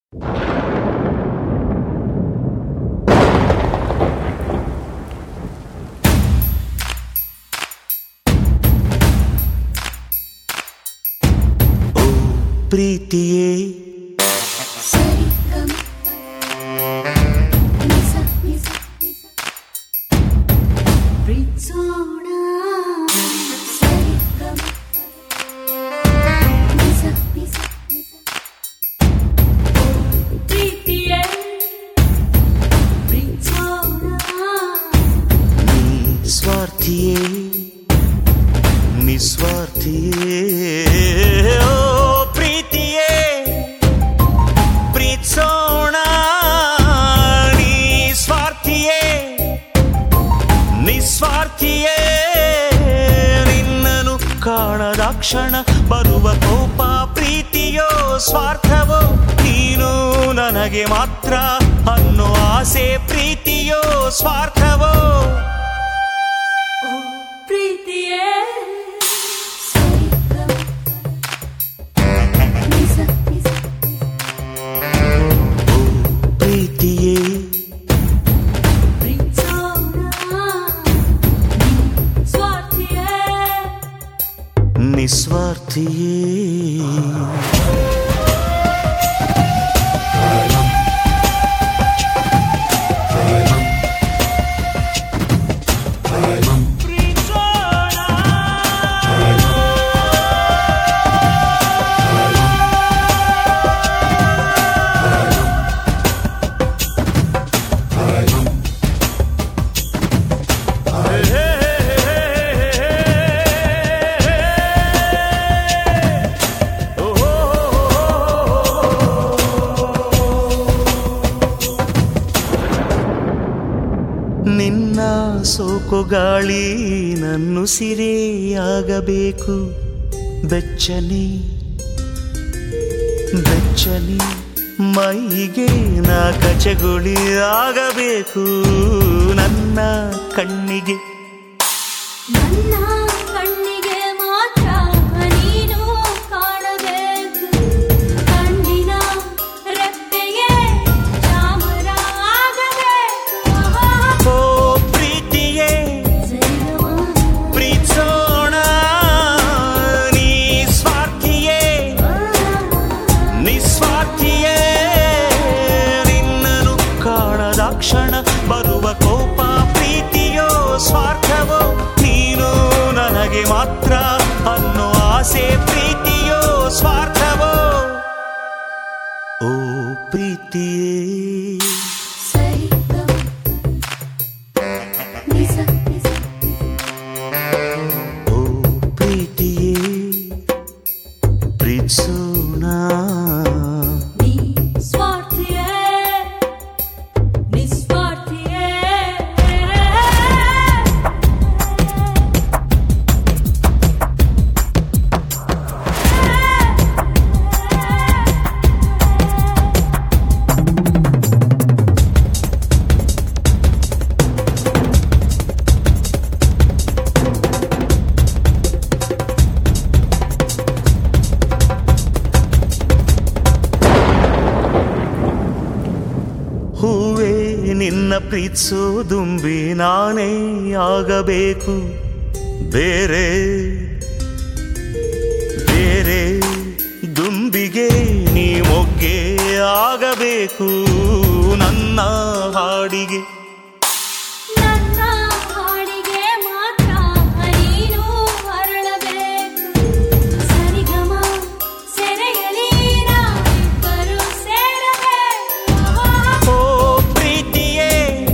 ಪ್ರೀತಿಯೇ ಸರಿ ಗಮ ನಿಸ ನಿಸ ನಿಸ ಪ್ರೀತ್ಸೋಣ ಸರಿ ಗಮ ನಿಸ ನಿಸ ನಿಸ ಪ್ರೀತಿಯೇ ಪ್ರೀತ್ಸೋಣ ಸ್ವಾರ್ಥಿಯೇ ನಿಸ್ವಾರ್ಥಿಯೇ ಓ ಪ್ರೀತಿಯೇ ಪ್ರೀತ್ಸೋಣ ನೀ ಸ್ವಾರ್ಥಿಯೇ ನಿಸ್ವಾರ್ಥಿಯೇ ನಿನ್ನನು ಕಾಣದ ಕ್ಷಣ ಬರುವ ಕೋಪ ಪ್ರೀತಿಯೋ ಸ್ವಾರ್ಥವೋ ನೀನು ನನಗೆ ಮಾತ್ರ ಅನ್ನೋ ಆಸೆ ಪ್ರೀತಿಯೋ ಸ್ವಾರ್ಥವೋ ಓ ಪ್ರೀತಿಯೇ ಸರಿ ಗಮ ನಿಸ ನಿಸ ಪ್ರೀತಿಯೇ ಪ್ರೀತ್ಸೋಣ ಸ್ವಾರ್ಥಿಯೇ ನಿಸ್ವಾರ್ಥಿಯೇ ನಿನ್ನ ಸೋಕು ಗಾಳಿ ನನ್ನು ಸಿರೆಯಾಗಬೇಕು ಬೆಚ್ಚನೆ ಬೆಚ್ಚನೆ ಮೈಗೆ ನಾ ಕಚಗುಳಿ ಆಗಬೇಕು ನನ್ನ ಕಣ್ಣಿಗೆ ನನ್ನ ಕಣ್ಣಿಗೆ ಮಾತ್ರ ನೀನು ಕಾಣಬೇಕು ಕಣ್ಣಿನ ರೆಪ್ಪೆಗೆ ಚಾಮರ ಆಗಬೇಕು ಓ ಪ್ರೀತಿಯೇ ಸರಿಗಮ ಪ್ರೀತಿಸೋಣ ನೀ ಸ್ವಾರ್ಥಿಯೇ ನಿಸ್ವಾರ್ಥಿಯೇ ನಿನ್ನನು ಕಾಣದ ಕ್ಷಣ ಬರುವ ಕೋಪ ಪ್ರೀತಿಯೋ ಸ್ವಾರ್ಥವೋ ನೀನು ನನಗೆ ಮಾತ್ರ ಅನ್ನೋ ಆಸೆ ಪ್ರೀತಿಯೋ ಸ್ವಾರ್ಥವೋ ಓ ಪ್ರೀತಿಯೇ ಸರಿಗಮ ನಿಸ ನಿಸ ಓ ಪ್ರೀತಿಯೇ ಪ್ರೀತಿಸೋಣ ನೀ ಸ್ವಾರ್ಥಿಯೇ ನಿಸ್ವಾರ್ಥಿಯೇ ಹೂವೇ ನಿನ್ನ ಪ್ರೀತಿಸೋ ದುಂಬಿ ನಾನೇ ಆಗಬೇಕು ಬೇರೆ ಬೇರೆ ದುಂಬಿಗೆ ನೀ ಮೊಗ್ಗೆ ಆಗಬೇಕು ನನ್ನ ಹಾಡಿಗೆ ನನ್ನ ಹಾಡಿಗೆ ಮಾತ್ರ ನೀನು ಅರಳಬೇಕು ಸರಿಗಮ ಸೆರೆಯಲಿ ನಾವಿಬ್ಬರು ಸೇರಬೇಕು ಓ ಪ್ರೀತಿಯೇ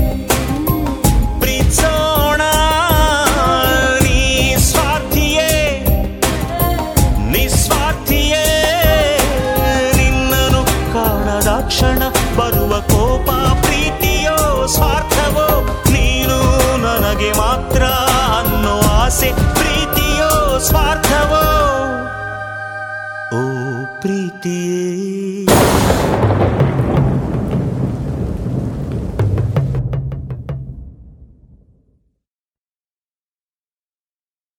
ಪ್ರೀತಿಸೋಣ ನೀ ಸ್ವಾರ್ಥಿಯೇ ನಿಸ್ವಾರ್ಥಿಯೇ ನಿನ್ನನು ಕಾಣದ ಕ್ಷಣ ಬರುವ ಕೋಪ ಪ್ರೀತಿಯೋ ಸ್ವಾರ್ಥವೋ ನೀನು ನನಗೆ ಮಾತ್ರ ಅನ್ನೋ ಆಸೆ ಪ್ರೀತಿಯೋ ಸ್ವಾರ್ಥ